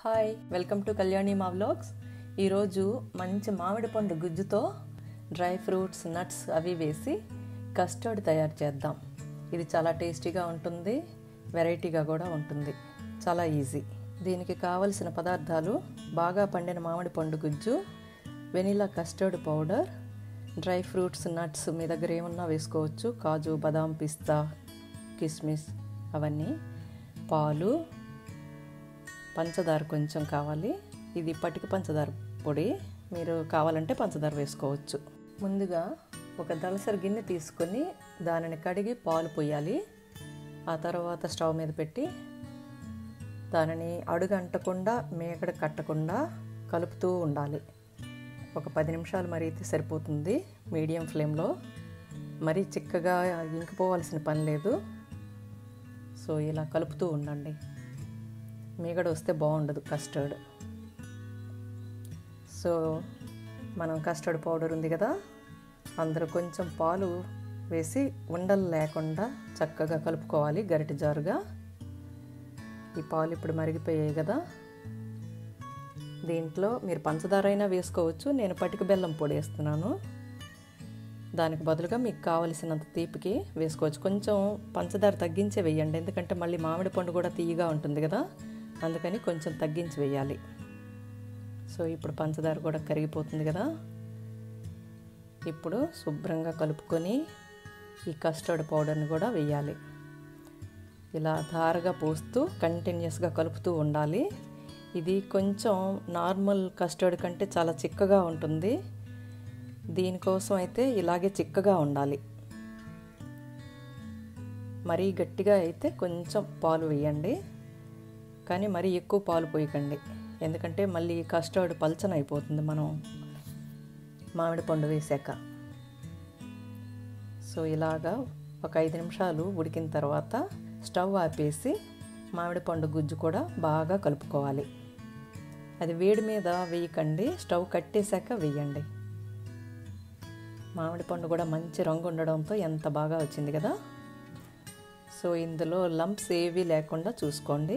hi welcome to Kalyani మా vlogs ఈరోజు మంచి మామిడి పండు గుజ్జుతో డ్రై ఫ్రూట్స్ నట్స్ అవి వేసి కస్టర్డ్ తయారు చేద్దాం ఇది చాలా టేస్టీగా ఉంటుంది వెరైటీగా కూడా ఉంటుంది చాలా ఈజీ దీనికి కావలసిన పదార్థాలు బాగా పండిన మామిడి పండు గుజ్జు vanilla custard powder dry fruits nuts మీ దగ్గర ఏమన్నా వేసుకోవచ్చు కాజు బాదాం పిస్తా కిస్మిస్ అవన్నీ పాలు పంచదార కొంచెం కావాలి ఇది పటిక పంచదార పొడి మీరు కావాలంటే పంచదార వేసుకోవచ్చు ముందుగా ఒక దళసరి గిన్నె తీసుకొని దానిని కడిగి పాలు పోయాలి ఆ తర్వాత స్టవ్ మీద పెట్టి దానిని అడుగంటకుండా మేకడ కట్టకుండా కలుపుతూ ఉండాలి ఒక పది నిమిషాలు మరిగితే సరిపోతుంది మీడియం ఫ్లేమ్లో మరీ చిక్కగా ఇంకిపోవాల్సిన పని లేదు సో ఇలా కలుపుతూ ఉండండి మీగడ వస్తే బాగుండదు కస్టర్డ్ సో మనం కస్టర్డ్ పౌడర్ ఉంది కదా అందులో కొంచెం పాలు వేసి ఉండలు లేకుండా చక్కగా కలుపుకోవాలి గరిటె జారుగా ఈ పాలు ఇప్పుడు మరిగిపోయాయి కదా దీంట్లో మీరు పంచదార అయినా వేసుకోవచ్చు నేను పటిక బెల్లం పొడి వేస్తున్నాను దానికి బదులుగా మీకు కావలసినంత తీపికి వేసుకోవచ్చు కొంచెం పంచదార తగ్గించే వేయండి ఎందుకంటే మళ్ళీ మామిడి పండు కూడా తీయగా ఉంటుంది కదా అందుకని కొంచెం తగ్గించి వేయాలి సో ఇప్పుడు పంచదార కూడా కరిగిపోతుంది కదా ఇప్పుడు శుభ్రంగా కలుపుకొని ఈ కస్టర్డ్ పౌడర్ని కూడా వేయాలి ఇలా ధారగా పోస్తూ కంటిన్యూస్గా కలుపుతూ ఉండాలి ఇది కొంచెం నార్మల్ కస్టర్డ్ కంటే చాలా చిక్కగా ఉంటుంది దీనికోసం అయితే ఇలాగే చిక్కగా ఉండాలి మరీ గట్టిగా అయితే కొంచెం పాలు వేయండి కానీ మరీ ఎక్కువ పాలు పోయకండి ఎందుకంటే మళ్ళీ కస్టర్డ్ పల్చన అయిపోతుంది మనం మామిడి పండు వేసాక సో ఇలాగా ఒక ఐదు నిమిషాలు ఉడికిన తర్వాత స్టవ్ ఆపేసి మామిడి పండు గుజ్జు కూడా బాగా కలుపుకోవాలి అది వేడి మీద వేయకండి స్టవ్ కట్టేశాక వేయండి మామిడి పండు కూడా మంచి రంగు ఉండడంతో ఎంత బాగా వచ్చింది కదా సో ఇందులో లంప్స్ ఏవి లేకుండా చూసుకోండి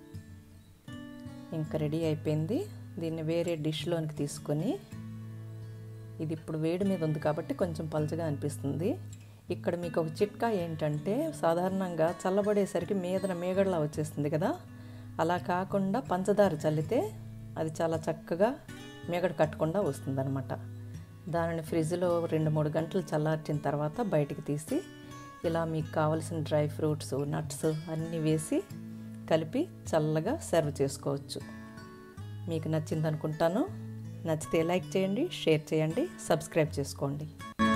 ఇంకా రెడీ అయిపోయింది దీన్ని వేరే డిష్లోనికి తీసుకొని ఇది ఇప్పుడు వేడి మీద ఉంది కాబట్టి కొంచెం పలచగా అనిపిస్తుంది ఇక్కడ మీకు ఒక చిట్కా ఏంటంటే సాధారణంగా చల్లబడేసరికి మీదన మేగడలా వచ్చేస్తుంది కదా అలా కాకుండా పంచదార చల్లితే అది చాలా చక్కగా మేగడ కట్టకుండా వస్తుందన్నమాట దానిని ఫ్రిడ్జ్లో రెండు మూడు గంటలు చల్లార్చిన తర్వాత బయటికి తీసి ఇలా మీకు కావలసిన డ్రై ఫ్రూట్స్ నట్స్ అన్నీ వేసి కలిపి చల్లగా సర్వ్ చేసుకోవచ్చు మీకు నచ్చింది అనుకుంటాను నచ్చితే లైక్ చేయండి షేర్ చేయండి సబ్స్క్రైబ్ చేసుకోండి